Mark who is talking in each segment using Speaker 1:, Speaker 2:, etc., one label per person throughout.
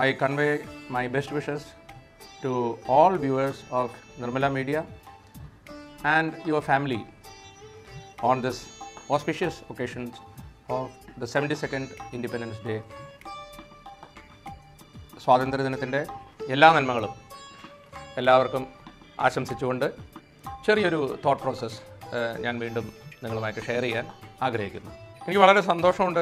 Speaker 1: I convey my best wishes to all viewers of Nirmala Media and your family on this auspicious occasion of the 72nd Independence Day. സ്വാതന്ത്ര്യദിനത്തിൻ്റെ എല്ലാ നന്മകളും എല്ലാവർക്കും ആശംസിച്ചുകൊണ്ട് ചെറിയൊരു thought process ഞാൻ വീണ്ടും നിങ്ങളുമായിട്ട് share ചെയ്യാൻ ആഗ്രഹിക്കുന്നു എനിക്ക് വളരെ സന്തോഷമുണ്ട്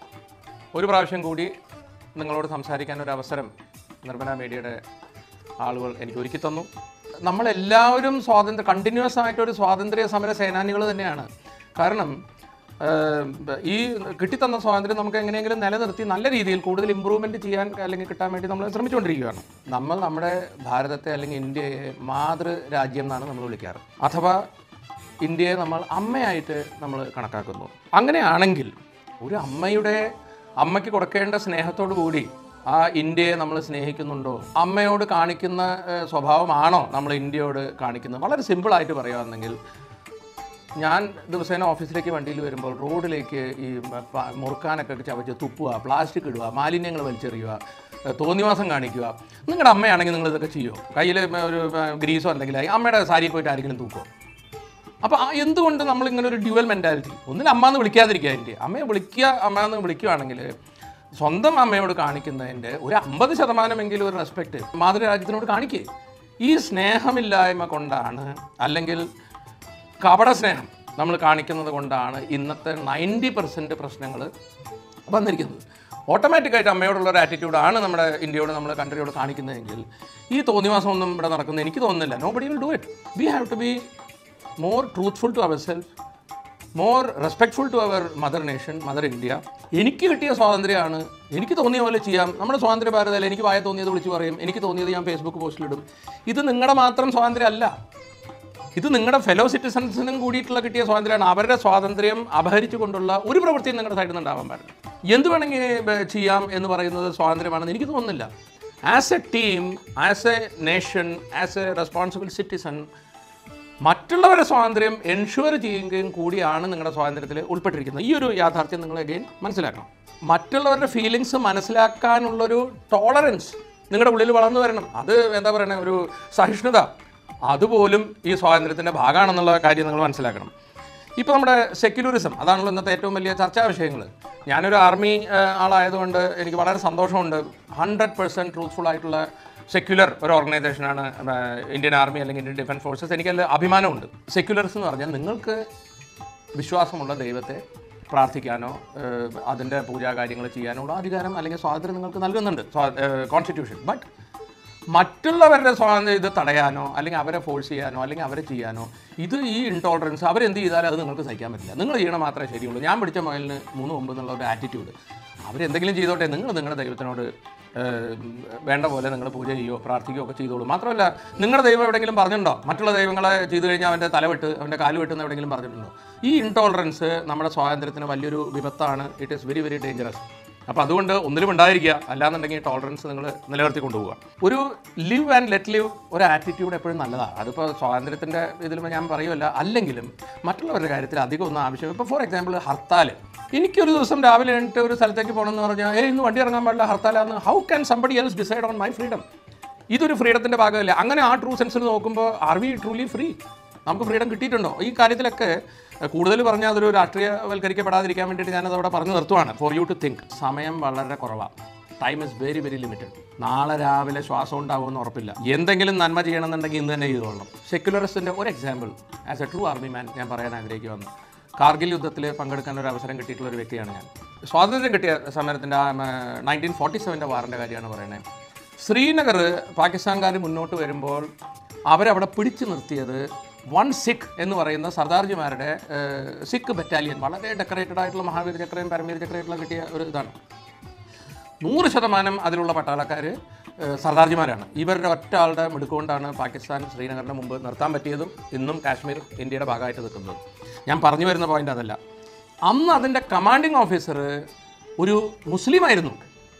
Speaker 1: ഒരു പ്രാവശ്യം കൂടി നിങ്ങളോട് സംസാരിക്കാൻ ഒരു അവസരം നിർമ്മല മീഡിയയുടെ ആളുകൾ എനിക്ക് ഒരുക്കി തന്നു നമ്മളെല്ലാവരും സ്വാതന്ത്ര്യ കണ്ടിന്യൂസ് ആയിട്ടൊരു സ്വാതന്ത്ര്യ സമര സേനാനികൾ തന്നെയാണ് കാരണം ഏഹ്, ഈ കിട്ടിത്തന്ന സ്വാതന്ത്ര്യം നമുക്ക് എങ്ങനെയെങ്കിലും നിലനിർത്തി നല്ല രീതിയിൽ കൂടുതൽ ഇമ്പ്രൂവ്മെൻറ്റ് ചെയ്യാൻ അല്ലെങ്കിൽ കിട്ടാൻ വേണ്ടി നമ്മൾ ശ്രമിച്ചുകൊണ്ടിരിക്കുകയാണ് നമ്മൾ നമ്മുടെ ഭാരതത്തെ അല്ലെങ്കിൽ ഇന്ത്യയെ മാതൃ രാജ്യം എന്നാണ് നമ്മൾ വിളിക്കാറ് അഥവാ ഇന്ത്യയെ നമ്മൾ അമ്മയായിട്ട് നമ്മൾ കണക്കാക്കുന്നു അങ്ങനെയാണെങ്കിൽ ഒരു അമ്മയുടെ അമ്മയ്ക്ക് കൊടുക്കേണ്ട സ്നേഹത്തോടു കൂടി ആ ഇന്ത്യയെ നമ്മൾ സ്നേഹിക്കുന്നുണ്ടോ അമ്മയോട് കാണിക്കുന്ന ഏഹ്, സ്വഭാവമാണോ നമ്മൾ ഇന്ത്യയോട് കാണിക്കുന്നത് വളരെ സിമ്പിളായിട്ട് പറയുകയാണെങ്കിൽ ഞാൻ ദിവസേന ഓഫീസിലേക്ക് വണ്ടിയിൽ വരുമ്പോൾ റോഡിലേക്ക് ഈ മ- പ- മുറുക്കാനൊക്കെ ചവച്ച് തുപ്പുക പ്ലാസ്റ്റിക് ഇടുക മാലിന്യങ്ങൾ വലിച്ചെറിയുക ഏഹ് തോന്നിവാസം കാണിക്കുക നിങ്ങളുടെ അമ്മയാണെങ്കിൽ നിങ്ങൾ ഇതൊക്കെ ചെയ്യുമോ കയ്യിൽ ഒരു ഏഹ്, ഗ്രീസോ എന്തെങ്കിലും ആയി അമ്മയുടെ സാരിയിൽ പോയിട്ട് ആരെങ്കിലും തൂക്കുമോ അപ്പോൾ ആ എന്തുകൊണ്ട് നമ്മൾ ഇങ്ങനെ ഒരു ഡ്യുവൽ മെൻറ്റാലിറ്റി ഒന്നിൽ അമ്മ എന്ന് വിളിക്കാതിരിക്കുക എൻ്റെ അമ്മയെ വിളിക്കുക അമ്മ എന്ന് വിളിക്കുകയാണെങ്കിൽ സ്വന്തം അമ്മയോട് കാണിക്കുന്നതിൻ്റെ ഒരു അമ്പത് ശതമാനമെങ്കിലും ഒരു റെസ്പെക്റ്റ് മാതൃരാജ്യത്തിനോട് കാണിക്കുക ഈ സ്നേഹമില്ലായ്മ കൊണ്ടാണ് അല്ലെങ്കിൽ കപട സ്നേഹം നമ്മൾ കാണിക്കുന്നത് കൊണ്ടാണ് ഇന്നത്തെ നയൻറ്റി പെർസെൻറ്റ് പ്രശ്നങ്ങൾ വന്നിരിക്കുന്നത് ഓട്ടോമാറ്റിക്കായിട്ട് അമ്മയോടുള്ള ഒരു ആറ്റിറ്റ്യൂഡാണ് നമ്മുടെ ഇന്ത്യയോട് നമ്മുടെ കൺട്രിയോട് കാണിക്കുന്നതെങ്കിൽ ഈ തോന്നിവാസമൊന്നും ഇവിടെ നടക്കുന്നത് എനിക്ക് തോന്നുന്നില്ല nobody will do it we have to be more truthful to our self more respectful to our mother nation mother India എനിക്ക് കിട്ടിയ സ്വാതന്ത്ര്യമാണ് എനിക്ക് തോന്നിയ പോലെ ചെയ്യാം നമ്മുടെ സ്വാതന്ത്ര്യ ഭാരതത്തിൽ എനിക്ക് വായ തോന്നിയത് വിളിച്ച് പറയും എനിക്ക് തോന്നിയത് ഞാൻ ഫേസ്ബുക്ക് പോസ്റ്റിലിടും ഇത് നിങ്ങളുടെ മാത്രം സ്വാതന്ത്ര്യം അല്ല ഇത് നിങ്ങളുടെ ഫെലോ സിറ്റിസൺസിനും കൂടിയിട്ടുള്ള കിട്ടിയ സ്വാതന്ത്ര്യമാണ് അവരുടെ സ്വാതന്ത്ര്യം അപഹരിച്ചു കൊണ്ടുള്ള ഒരു പ്രവൃത്തിയും നിങ്ങളുടെ സൈഡിൽ നിന്ന് ഉണ്ടാവാൻ പാടില്ല എന്ത് വേണമെങ്കിൽ ബ- ചെയ്യാം എന്ന് പറയുന്നത് സ്വാതന്ത്ര്യമാണെന്ന് എനിക്ക് തോന്നുന്നില്ല as a team as a nation as a responsible citizen മറ്റുള്ളവരുടെ സ്വാതന്ത്ര്യം എൻഷുവർ ചെയ്യുകയും കൂടിയാണ് നിങ്ങളുടെ സ്വാതന്ത്ര്യത്തിൽ ഉൾപ്പെട്ടിരിക്കുന്നത് ഈ ഒരു യാഥാർത്ഥ്യം നിങ്ങൾ അഗെയിൻ മനസ്സിലാക്കണം മറ്റുള്ളവരുടെ ഫീലിങ്സ് മനസ്സിലാക്കാനുള്ളൊരു ടോളറൻസ് നിങ്ങളുടെ ഉള്ളിൽ വളർന്നു വരണം അത് എന്താ പറയുക ഒരു സഹിഷ്ണുത അതുപോലും ഈ സ്വാതന്ത്ര്യത്തിൻ്റെ ഭാഗമാണെന്നുള്ള കാര്യം നിങ്ങൾ മനസ്സിലാക്കണം ഇപ്പോൾ നമ്മുടെ സെക്യുലറിസം അതാണല്ലോ ഇന്നത്തെ ഏറ്റവും വലിയ ചർച്ചാ വിഷയങ്ങൾ ഞാനൊരു ആർമി ആളായതുകൊണ്ട് എനിക്ക് വളരെ സന്തോഷമുണ്ട് ഹൺഡ്രഡ് പെർസെൻറ്റ് ട്രൂത്ത്ഫുൾ ആയിട്ടുള്ള സെക്യുലർ ഒരു ഓർഗനൈസേഷനാണ് ഇന്ത്യൻ ആർമി അല്ലെങ്കിൽ ഇന്ത്യൻ ഡിഫൻസ് ഫോഴ്സസ് എനിക്കതിൽ അഭിമാനമുണ്ട് സെക്യുലർസ് എന്ന് പറഞ്ഞാൽ നിങ്ങൾക്ക് വിശ്വാസമുള്ള ദൈവത്തെ പ്രാർത്ഥിക്കാനോ ഏഹ്, അതിൻ്റെ പൂജാകാര്യങ്ങൾ ചെയ്യാനോ ഉള്ള അധികാരം അല്ലെങ്കിൽ സ്വാതന്ത്ര്യം നിങ്ങൾക്ക് നൽകുന്നുണ്ട് കോൺസ്റ്റിറ്റ്യൂഷൻ ബട്ട് മറ്റുള്ളവരുടെ സ്വാതന്ത്ര്യം ഇത് തടയാനോ അല്ലെങ്കിൽ അവരെ ഫോഴ്സ് ചെയ്യാനോ അല്ലെങ്കിൽ അവരെ ചെയ്യാനോ ഇത് ഈ ഇൻടോളറൻസ് അവരെന്ത് ചെയ്താലും അത് നിങ്ങൾക്ക് സഹിക്കാൻ പറ്റില്ല നിങ്ങൾ ചെയ്യണം മാത്രമേ ശരിയുള്ളൂ ഞാൻ പിടിച്ച മൊബൈലിന് മൂന്ന് മുമ്പ് എന്നുള്ള ഒരു ആറ്റിറ്റ്യൂഡ് അവരെന്തെങ്കിലും ചെയ്തോട്ടെ നിങ്ങൾ നിങ്ങളുടെ ദൈവത്തിനോട് ഏഹ്, വേണ്ട പോലെ നിങ്ങൾ പൂജ ചെയ്യുകയോ പ്രാർത്ഥിക്കുകയോ ഒക്കെ ചെയ്തോളൂ മാത്രമല്ല നിങ്ങളുടെ ദൈവം എവിടെയെങ്കിലും പറഞ്ഞിട്ടുണ്ടോ മറ്റുള്ള ദൈവങ്ങളെ ചെയ്തു കഴിഞ്ഞാൽ അവൻ്റെ തലവെട്ട് അവൻ്റെ കാല് വെട്ടുന്ന എവിടെയെങ്കിലും പറഞ്ഞിട്ടുണ്ടോ ഈ ഇൻടോളറൻസ് നമ്മുടെ സ്വാതന്ത്ര്യത്തിന് വലിയൊരു വിപത്താണ് it is very very dangerous അപ്പോൾ അതുകൊണ്ട് ഒന്നിലും ഉണ്ടായിരിക്കുക അല്ലാന്നുണ്ടെങ്കിൽ ടോളറൻസ് നിങ്ങൾ നിലനിർത്തി കൊണ്ടുപോവുക ഒരു ലിവ് ആൻഡ് ലെറ്റ് ലിവ് ഒരു ആറ്റിറ്റ്യൂഡ് എപ്പോഴും നല്ലതാണ് അതിപ്പോൾ സ്വാതന്ത്ര്യത്തിൻ്റെ ഇതിൽ ഞാൻ പറയുമല്ല അല്ലെങ്കിലും മറ്റുള്ളവരുടെ കാര്യത്തിൽ അധികം ഒന്നും ആവശ്യം ഇപ്പോൾ ഫോർ എക്സാമ്പിൾ ഹർത്താൽ എനിക്കൊരു ദിവസം രാവിലെ എണീറ്റ് ഒരു സ്ഥലത്തേക്ക് പോകണമെന്ന് പറഞ്ഞാൽ ഏ ഇന്ന് വണ്ടി ഇറങ്ങാൻ പാടില്ല ഹർത്താലാന്ന് how can somebody else decide on my freedom ഇതൊരു ഫ്രീഡത്തിൻ്റെ ഭാഗമല്ലേ അങ്ങനെ ആ ട്രൂ സെൻസിൽ നോക്കുമ്പോൾ ആർ വി ട്രൂലി ഫ്രീ നമുക്ക് ഫ്രീഡം കിട്ടിയിട്ടുണ്ടോ ഈ കാര്യത്തിലൊക്കെ കൂടുതൽ പറഞ്ഞാൽ അതൊരു രാഷ്ട്രീയവൽക്കരിക്കപ്പെടാതിരിക്കാൻ വേണ്ടിയിട്ട് ഞാനത് അവിടെ പറഞ്ഞു നിർത്തുവാണ് ഫോർ യു ടു തിങ്ക് സമയം വളരെ കുറവാണ് time is very very limited നാളെ രാവിലെ ശ്വാസം ഉണ്ടാവുമെന്ന് ഉറപ്പില്ല എന്തെങ്കിലും നന്മ ചെയ്യണമെന്നുണ്ടെങ്കിൽ ഇന്ന് തന്നെ ചെയ്തോളണം സെക്യുലറിസ്റ്റിൻ്റെ ഒരു example as a true army man ഞാൻ പറയാൻ ആഗ്രഹിക്കുവാണ് കാർഗിൽ യുദ്ധത്തിൽ പങ്കെടുക്കാൻ ഒരു അവസരം കിട്ടിയിട്ടുള്ള ഒരു വ്യക്തിയാണ് ഞാൻ സ്വാതന്ത്ര്യം കിട്ടിയ സമരത്തിൻ്റെ നയൻറ്റീൻ ഫോർട്ടി സെവൻ്റെ വാറിൻ്റെ കാര്യമാണ് പറയുന്നത് ശ്രീനഗർ പാകിസ്ഥാൻകാർ മുന്നോട്ട് വരുമ്പോൾ അവരവിടെ പിടിച്ചു നിർത്തിയത് വൺ സിഖ് എന്ന് പറയുന്ന സർദാർജിമാരുടെ ഏഹ്, സിഖ് ബറ്റാലിയൻ വളരെ ഡെക്കറേറ്റഡ് ആയിട്ടുള്ള മഹാവീർ ചക്രയും പരമവീർ ചക്രയെല്ലാം കിട്ടിയ ഒരു ഇതാണ് നൂറ് ശതമാനം അതിലുള്ള പട്ടാളക്കാർ സർദാർജിമാരാണ് ഇവരുടെ ഒറ്റ ആളുടെ മിടുക്കൊണ്ടാണ് പാകിസ്ഥാൻ ശ്രീനഗറിന് മുമ്പ് നിർത്താൻ പറ്റിയതും ഇന്നും കാശ്മീർ ഇന്ത്യയുടെ ഭാഗമായിട്ട് നിൽക്കുന്നതും ഞാൻ പറഞ്ഞു വരുന്ന പോയിന്റ് അതല്ല അന്ന് അതിൻ്റെ കമാൻഡിങ് ഓഫീസർ ഒരു മുസ്ലിമായിരുന്നു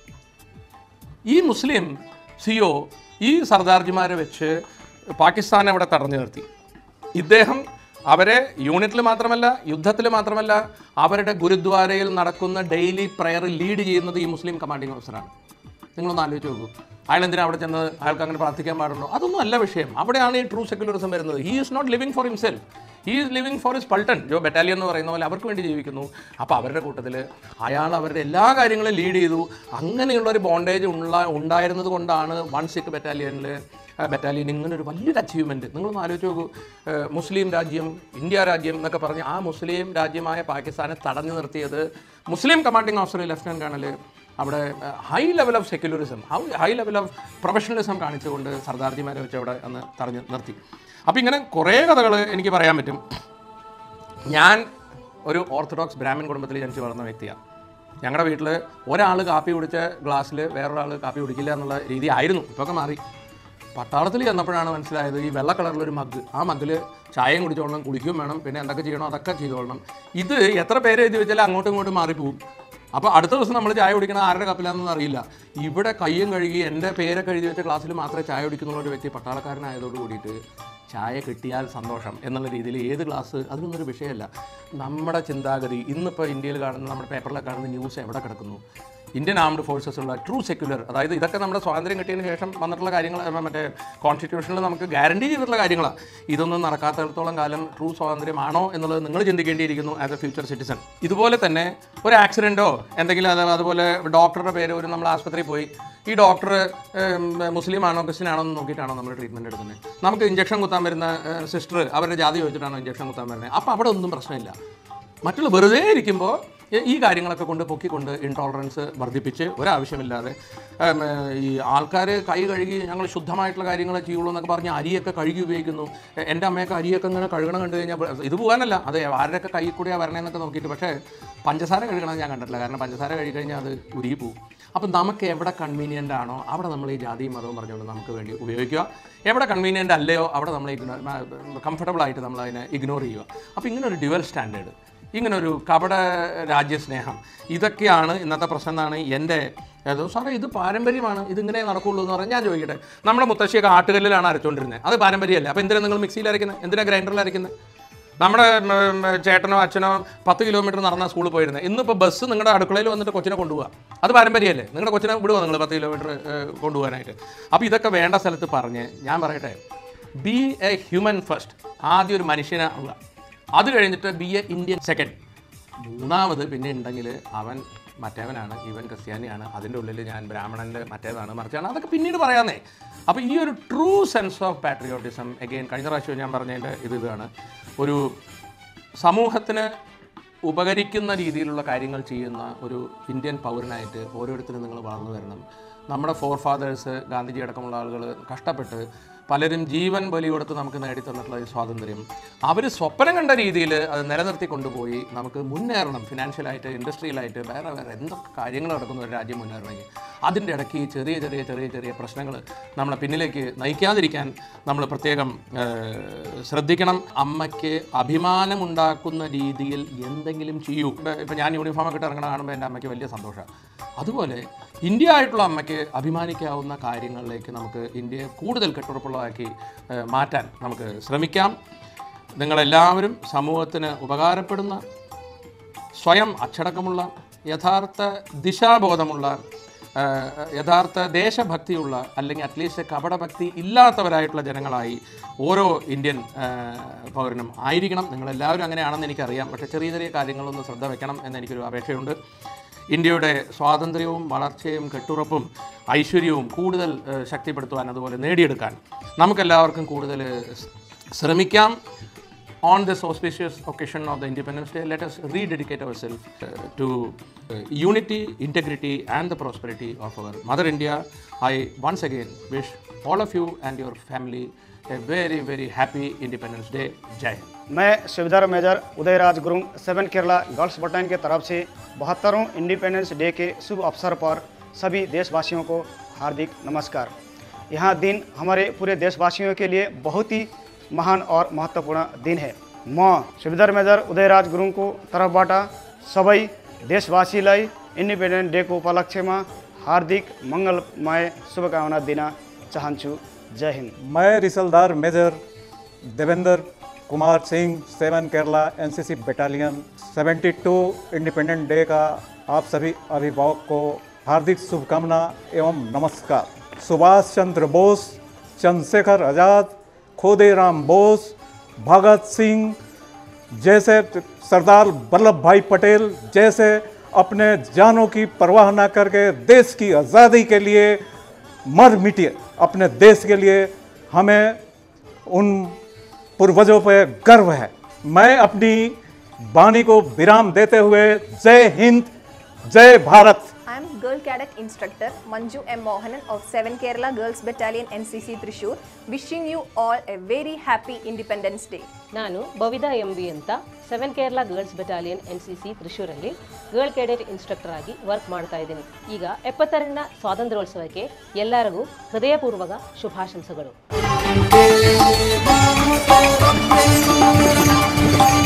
Speaker 1: ഈ മുസ്ലിം സിഒ ഈ സർദാർജിമാരെ വെച്ച് പാകിസ്ഥാനെ അവിടെ തടഞ്ഞു നിർത്തി ഇദ്ദേഹം അവരെ യൂണിറ്റിൽ മാത്രമല്ല യുദ്ധത്തിൽ മാത്രമല്ല അവരുടെ ഗുരുദ്വാരയിൽ നടക്കുന്ന ഡെയിലി പ്രെയർ ലീഡ് ചെയ്യുന്നത് ഈ മുസ്ലിം കമാൻഡിംഗ് ഓഫീസറാണ് നിങ്ങളൊന്ന് ആലോചിച്ച് നോക്കൂ അയാൾ എന്തിനാ അവിടെ ചെന്ന് അയാൾക്ക് അങ്ങനെ പ്രാർത്ഥിക്കാൻ പാടുള്ളൂ അതൊന്നും അല്ല വിഷയം അവിടെയാണ് ഈ ട്രൂ സെക്യുലറിസം വരുന്നത് he is not living for himself he is living for ഇസ് പൾട്ടൺ ജോ ബറ്റാലിയൻ എന്ന് പറയുന്ന പോലെ അവർക്ക് വേണ്ടി ജീവിക്കുന്നു അപ്പോൾ അവരുടെ കൂട്ടത്തിൽ അയാൾ അവരുടെ എല്ലാ കാര്യങ്ങളും ലീഡ് ചെയ്തു അങ്ങനെയുള്ള ഒരു ബോണ്ടേജ് ഉള്ള ഉണ്ടായിരുന്നത് കൊണ്ടാണ് വൺ സിക്ക് ബറ്റാലിയനിൽ ബറ്റാലിയൻ ഇങ്ങനെ ഒരു വലിയൊരു അച്ചീവ്മെൻറ്റ് നിങ്ങളൊന്ന് ആലോചിച്ച് നോക്കൂ ഏഹ് മുസ്ലിം രാജ്യം ഇന്ത്യ രാജ്യം എന്നൊക്കെ പറഞ്ഞ് ആ മുസ്ലിം രാജ്യമായ പാകിസ്ഥാനെ തടഞ്ഞു നിർത്തിയത് മുസ്ലിം കമാൻഡിംഗ് ഓഫീസർ ലെഫ്റ്റനൻറ്റ് കേണൽ അവിടെ high level of secularism high level of professionalism കാണിച്ചുകൊണ്ട് സർദാർജിമാരെ വെച്ച് അവിടെ അന്ന് തടഞ്ഞു നിർത്തി അപ്പോൾ ഇങ്ങനെ കുറേ കഥകൾ എനിക്ക് പറയാൻ പറ്റും ഞാൻ ഒരു ഓർത്തഡോക്സ് ബ്രാഹ്മൺ കുടുംബത്തിൽ ജനിച്ച് വളർന്ന വ്യക്തിയാണ് ഞങ്ങളുടെ വീട്ടിൽ ഒരാൾ കാപ്പി കുടിച്ച ഗ്ലാസ്സിൽ വേറൊരാൾ കാപ്പി കുടിക്കില്ല എന്നുള്ള രീതി ആയിരുന്നു ഇപ്പൊക്കെ മാറി പട്ടാളത്തിൽ ചെന്നപ്പോഴാണ് മനസ്സിലായത് ഈ വെള്ള കളറിലൊരു മഗ് ആ മഗ്ഗിൽ ചായയും കുടിച്ചോളണം കുളിക്കുകയും വേണം പിന്നെ എന്തൊക്കെ ചെയ്യണോ അതൊക്കെ ചെയ്തോളണം ഇത് എത്ര പേര് എഴുതി വെച്ചാലും അങ്ങോട്ടും ഇങ്ങോട്ടും മാറിപ്പോവും അപ്പോൾ അടുത്ത ദിവസം നമ്മൾ ചായ കുടിക്കണ ആരുടെ കപ്പിലാണെന്ന് അറിയില്ല ഇവിടെ കയ്യും കഴുകി എൻ്റെ പേരൊക്കെ എഴുതി വെച്ച ക്ലാസ്സിൽ മാത്രമേ ചായ കുടിക്കുന്നുള്ള ഒരു വ്യക്തി പട്ടാളക്കാരനായതോട് കൂടിയിട്ട് ചായ കിട്ടിയാൽ സന്തോഷം എന്നുള്ള രീതിയിൽ ഏത് ക്ലാസ് അതിനൊന്നൊരു വിഷയമല്ല നമ്മുടെ ചിന്താഗതി ഇന്നിപ്പോൾ ഇന്ത്യയിൽ കാണുന്ന നമ്മുടെ പേപ്പറിലൊക്കെ കാണുന്ന ന്യൂസ് എവിടെ കിടക്കുന്നു ഇന്ത്യൻ ആംഡ് ഫോഴ്സസ് ഉള്ള ട്രൂ സെക്യുലർ അതായത് ഇതൊക്കെ നമ്മുടെ സ്വാതന്ത്ര്യം കിട്ടിയതിന് ശേഷം വന്നിട്ടുള്ള കാര്യങ്ങൾ ഏ, മറ്റേ കോൺസ്റ്റിറ്റ്യൂഷനിൽ നമുക്ക് ഗ്യാരണ്ടി ചെയ്തിട്ടുള്ള കാര്യങ്ങളാണ് ഇതൊന്നും നടക്കാത്തിടത്തോളം കാലം ട്രൂ സ്വാതന്ത്ര്യമാണോ എന്നുള്ളത് നിങ്ങൾ ചിന്തിക്കേണ്ടിയിരിക്കുന്നു ആസ് എ ഫ്യൂച്ചർ സിറ്റിസൺ ഇതുപോലെ തന്നെ ഒരു ആക്സിഡൻറ്റോ എന്തെങ്കിലും അത് അതുപോലെ ഡോക്ടറുടെ പേര് ഒരു നമ്മൾ ആശുപത്രിയിൽ പോയി ഈ ഡോക്ടർ മുസ്ലിം ആണോ ക്രിസ്ത്യൻ ആണോ എന്ന് നോക്കിയിട്ടാണോ നമ്മൾ ട്രീറ്റ്മെൻറ്റ് എടുക്കുന്നത് നമുക്ക് ഇഞ്ചക്ഷൻ കുത്താൻ വരുന്ന സിസ്റ്റർ അവരുടെ ജാതി ചോദിച്ചിട്ടാണോ ഇഞ്ചക്ഷൻ കുത്താൻ വരുന്നത് അപ്പോൾ അവിടെ ഒന്നും പ്രശ്നമില്ല മറ്റുള്ള വെറുതെ ഇരിക്കുമ്പോൾ ഈ കാര്യങ്ങളൊക്കെ കൊണ്ട് പൊക്കിക്കൊണ്ട് ഇൻടോളറൻസ് വർദ്ധിപ്പിച്ച് ഒരാവശ്യമില്ലാതെ ഉം, ഈ ആൾക്കാർ കൈ കഴുകി ഞങ്ങൾ ശുദ്ധമായിട്ടുള്ള കാര്യങ്ങൾ ചെയ്യുള്ളൂ എന്നൊക്കെ പറഞ്ഞ് അരിയൊക്കെ കഴുകി ഉപയോഗിക്കുന്നു എ- എൻ്റെ അമ്മയൊക്കെ അരിയൊക്കെ ഇങ്ങനെ കഴുകണം കണ്ടു കഴിഞ്ഞാൽ ഇത് പോകാനല്ല അത് ആരുടെയൊക്കെ കൈ കൂടിയാണ് വരണേന്നൊക്കെ നോക്കിയിട്ട് പക്ഷേ പഞ്ചസാര കഴുകണം ഞാൻ കണ്ടിട്ടില്ല കാരണം പഞ്ചസാര കഴുകി കഴിഞ്ഞാൽ അത് ഉരുകി പോകും അപ്പം നമുക്ക് എവിടെ കൺവീനിയൻ്റ് ആണോ അവിടെ നമ്മൾ ഈ ജാതിയും മതവും പറഞ്ഞുകൊണ്ട് നമുക്ക് വേണ്ടി ഉപയോഗിക്കുക എവിടെ കൺവീനിയൻ്റ് അല്ലയോ അവിടെ നമ്മൾ കംഫർട്ടബിൾ ആയിട്ട് നമ്മൾ അതിനെ ഇഗ്നോർ ചെയ്യുക അപ്പോൾ ഇങ്ങനെ ഒരു ഡ്യുവൽ സ്റ്റാൻഡേർഡ് ഇങ്ങനെ ഒരു കപട രാജ്യസ്നേഹം ഇതൊക്കെയാണ് ഇന്നത്തെ പ്രശ്നം എന്നാണ് എൻ്റെ ഏതോ സാറേ ഇത് പാരമ്പര്യമാണ് ഇതിങ്ങനെ നടക്കുള്ളൂ എന്ന് പറഞ്ഞാൽ ഞാൻ ചോദിക്കട്ടെ നമ്മുടെ മുത്തശ്ശിയൊക്കെ ആട്ടുകല്ലിലാണ് അരച്ചുകൊണ്ടിരുന്നത് അത് പാരമ്പര്യമല്ലേ അപ്പോൾ എന്തിനാണ് നിങ്ങൾ മിക്സിയിൽ അരയ്ക്കുന്നത് എന്തിനാണ് ഗ്രൈൻഡറിൽ അരയ്ക്കുന്നത് നമ്മുടെ ഉം, ഉം, ചേട്ടനോ അച്ഛനോ പത്ത് കിലോമീറ്റർ നടന്ന സ്കൂളിൽ പോയിരുന്നത് ഇന്നിപ്പോൾ ബസ് നിങ്ങളുടെ അടുക്കളയിൽ വന്നിട്ട് കൊച്ചിനെ കൊണ്ടുപോകുക അത് പാരമ്പര്യമല്ലേ നിങ്ങളുടെ കൊച്ചിനെ വിടുക നിങ്ങൾ പത്ത് കിലോമീറ്റർ കൊണ്ടുപോകാനായിട്ട് അപ്പോൾ ഇതൊക്കെ വേണ്ട സ്ഥലത്ത് പറഞ്ഞ് ഞാൻ പറയട്ടെ ബി എ ഹ്യൂമൻ ഫസ്റ്റ് ആദ്യം ഒരു മനുഷ്യനാവുക അത് കഴിഞ്ഞിട്ട് ബി എ ഇന്ത്യൻ സെക്കൻഡ് മൂന്നാമത് പിന്നെ ഉണ്ടെങ്കിൽ അവൻ മറ്റേവനാണ് ഇവൻ ക്രിസ്ത്യാനിയാണ് അതിൻ്റെ ഉള്ളിൽ ഞാൻ ബ്രാഹ്മണൻ്റെ മറ്റേതാണ് മറിച്ചാണ് അതൊക്കെ പിന്നീട് പറയാന്നേ അപ്പോൾ ഈ ഒരു true sense of patriotism again കഴിഞ്ഞ പ്രാവശ്യം ഞാൻ പറഞ്ഞതിൻ്റെ ഇത് ഇതാണ് ഒരു സമൂഹത്തിന് ഉപകരിക്കുന്ന രീതിയിലുള്ള കാര്യങ്ങൾ ചെയ്യുന്ന ഒരു ഇന്ത്യൻ പൗരനായിട്ട് ഓരോരുത്തരും നിങ്ങൾ വളർന്നു വരണം നമ്മുടെ ഫോർ ഫാദേഴ്സ് ഗാന്ധിജി അടക്കമുള്ള ആളുകൾ കഷ്ടപ്പെട്ട് പലരും ജീവൻ ബലി കൊടുത്ത് നമുക്ക് നേടിത്തന്നിട്ടുള്ള ഈ സ്വാതന്ത്ര്യം അവർ സ്വപ്നം കണ്ട രീതിയിൽ അത് നിലനിർത്തി കൊണ്ടുപോയി നമുക്ക് മുന്നേറണം ഫിനാൻഷ്യലായിട്ട് ഇൻഡസ്ട്രിയലായിട്ട് വേറെ വേറെ എന്തൊക്കെ കാര്യങ്ങൾ നടക്കുന്ന ഒരു രാജ്യം മുന്നേറണമെങ്കിൽ അതിൻ്റെ ഇടയ്ക്ക് ഈ ചെറിയ ചെറിയ ചെറിയ ചെറിയ പ്രശ്നങ്ങൾ നമ്മളെ പിന്നിലേക്ക് നയിക്കാതിരിക്കാൻ നമ്മൾ പ്രത്യേകം ഏഹ്, ശ്രദ്ധിക്കണം അമ്മയ്ക്ക് അഭിമാനമുണ്ടാക്കുന്ന രീതിയിൽ എന്തെങ്കിലും ചെയ്യൂ ഇപ്പം ഞാൻ യൂണിഫോമൊക്കെ ഇട്ട് ഇറങ്ങണ കാണുമ്പോൾ എൻ്റെ അമ്മയ്ക്ക് വലിയ സന്തോഷമാണ് അതുപോലെ ഇന്ത്യ ആയിട്ടുള്ള അമ്മയ്ക്ക് അഭിമാനിക്കാവുന്ന കാര്യങ്ങളിലേക്ക് നമുക്ക് ഇന്ത്യയെ കൂടുതൽ കെട്ടുറപ്പുള്ളതാക്കി ഏഹ്, മാറ്റാൻ നമുക്ക് ശ്രമിക്കാം നിങ്ങളെല്ലാവരും സമൂഹത്തിന് ഉപകാരപ്പെടുന്ന സ്വയം അച്ചടക്കമുള്ള യഥാർത്ഥ ദിശാബോധമുള്ള ആ, യഥാർത്ഥ ദേശഭക്തിയുള്ള അല്ലെങ്കിൽ അറ്റ്ലീസ്റ്റ് കപടഭക്തി ഇല്ലാത്തവരായിട്ടുള്ള ജനങ്ങളായി ഓരോ ഇന്ത്യൻ ആ, പൗരനും ആയിരിക്കണം നിങ്ങളെല്ലാവരും അങ്ങനെയാണെന്ന് എനിക്കറിയാം പക്ഷേ ചെറിയ ചെറിയ കാര്യങ്ങളൊന്ന് ശ്രദ്ധ വെക്കണം എന്ന് എനിക്കൊരു അപേക്ഷയുണ്ട് ഇന്ത്യയുടെ സ്വാതന്ത്ര്യവും വളർച്ചയും കെട്ടുറപ്പും ഐശ്വര്യവും കൂടുതൽ ആ, ശക്തിപ്പെടുത്തുവാൻ അതുപോലെ നേടിയെടുക്കാൻ നമുക്കെല്ലാവർക്കും കൂടുതൽ ശ്രമിക്കാം On this auspicious occasion of the Independence Day, let us rededicate ourselves uh, to uh, unity, integrity, and the prosperity of our Mother India. I once again wish all of you and your family a very, very happy Independence Day. Jai Hind.
Speaker 2: मैं सुविधार major Udayraj Gurung seven Kerala girls battalion के तरफ से बहत्तरों independence day के शुभ अवसर पर सभी देशवासियों को हार्दिक नमस्कार यहाँ दिन हमारे पूरे देशवासियों के लिए बहुत ही महान और महत्त्वपूर्ण दिन है म सुविधार मेजर उदयराज गुरुङको तर्फबाट सबै देशवासीलाई इन्डिपेन्डेन्ट डेको उपलक्ष्यमा हार्दिक मङ्गलमय शुभकामना दिन चाहन्छु जय हिन्द
Speaker 3: मैं रिसलदार major Devendra Kumar Singh seven Kerala NCC battalion 72 independence day का आप सभी अभिभावक को हार्दिक शुभकामना एवं नमस्कार सुभाष चंद्र बोस चंद्रशेखर आज़ाद खोदेराम बोस भगत सिंह जैसे सरदार वल्लभ भाई पटेल जैसे अपने जानों की परवाह न करके देश की आज़ादी के लिए मर मिटे अपने देश के लिए हमें उन पूर्वजों पर गर्व है मैं अपनी वाणी को विराम देते हुए जय हिंद जय Bharat
Speaker 4: I am Girl Cadet Instructor Manju M. Mohanan of 7 Kerala Girls Battalion NCC Trishur, wishing you all a very happy Independence Day.
Speaker 5: ನಾನು ಬವಿದಾ ಎಂ ಬಿ ಅಂತ seven Kerala girls battalion N C C ತ್ರಿಶೂರಲ್ಲಿ ಗರ್ಲ್ ಕೆಡೆಟ್ ಇನ್ಸ್ಟ್ರಕ್ಟರ್ ಆಗಿ work ಮಾಡ್ತಾ ಇದ್ದೀನಿ ಈಗ ಎಪ್ಪತ್ತೆರಡನ ಸ್ವಾತಂತ್ರ್ಯೋತ್ಸವಕ್ಕೆ ಎಲ್ಲರಿಗೂ ಹೃದಯಪೂರ್ವಕ ಶುಭಾಶಂಸೆಗಳು